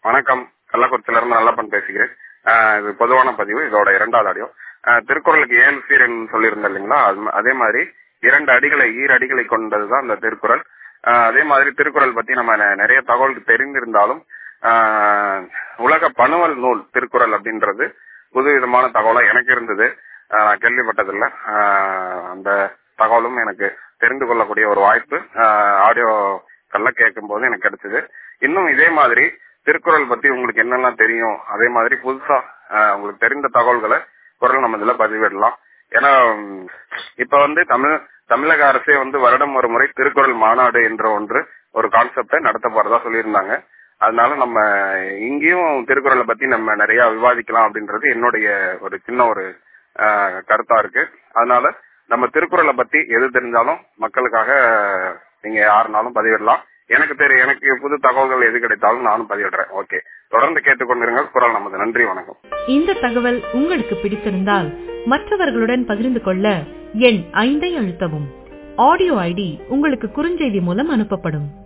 வணக்கம் கள்ளக்குறிச்சியில இருந்து நல்லப்பன் பேசுகிறேன் ஆஹ் இது பொதுவான பதிவு இதோட இரண்டாவது ஆடியோ ஆஹ் திருக்குறளுக்கு ஏழு சீரன் சொல்லியிருந்தேன் இல்லைங்களா அது- அதே மாதிரி இரண்டு அடிகளை ஈரடிகளை கொண்டதுதான் இந்த திருக்குறள் ஆஹ் அதே மாதிரி திருக்குறள் பத்தி நம்ம நெ- நிறைய தகவல் தெரிந்திருந்தாலும் ஆஹ் உலக பணுவல் நூல் திருக்குறள் அப்படின்றது புது விதமான தகவலா எனக்கு இருந்தது ஆஹ் நான் கேள்விப்பட்டதில்ல ஆஹ் அந்த தகவலும் எனக்கு தெரிந்து கொள்ளக்கூடிய ஒரு வாய்ப்பு ஆடியோ கல்ல கேட்கும் போது எனக்கு கிடைச்சது இன்னும் இதே மாதிரி திருக்குறள் பத்தி உங்களுக்கு என்னெல்லாம் தெரியும் அதே மாதிரி புதுசா ஆஹ் உங்களுக்கு தெரிந்த தகவல்களை குரல் நம்ம இதுல பதிவிடலாம் ஏன்னா உம், இப்ப வந்து தமிழ் தமிழக அரசே வந்து வருடம் ஒரு முறை திருக்குறள் மாநாடு என்ற ஒன்று ஒரு கான்செப்டை நடத்த போறதா சொல்லியிருந்தாங்க அதனால நம்ம இங்கேயும் திருக்குறளை பத்தி நம்ம நிறைய விவாதிக்கலாம் அப்படின்றது என்னுடைய ஒரு சின்ன ஒரு ஆஹ், கருத்தா இருக்கு அதனால நம்ம திருக்குறளை பத்தி எது தெரிஞ்சாலும் மக்களுக்காக நீங்க யாருனாலும் பதிவிடலாம் எனக்கு தெரியும் எனக்கு புது தகவல்கள் எது கிடைத்தாலும் நானும் பதிவிடுறேன் ஓகே தொடர்ந்து கேட்டுக்கொண்டிருங்கள் குரல் நமது நன்றி வணக்கம் இந்த தகவல் உங்களுக்கு பிடித்திருந்தால் மற்றவர்களுடன் பகிர்ந்து கொள்ள எண் ஐந்தை அழுத்தவும் ஆடியோ ஐடி உங்களுக்கு குறுஞ்செய்தி மூலம் அனுப்பப்படும்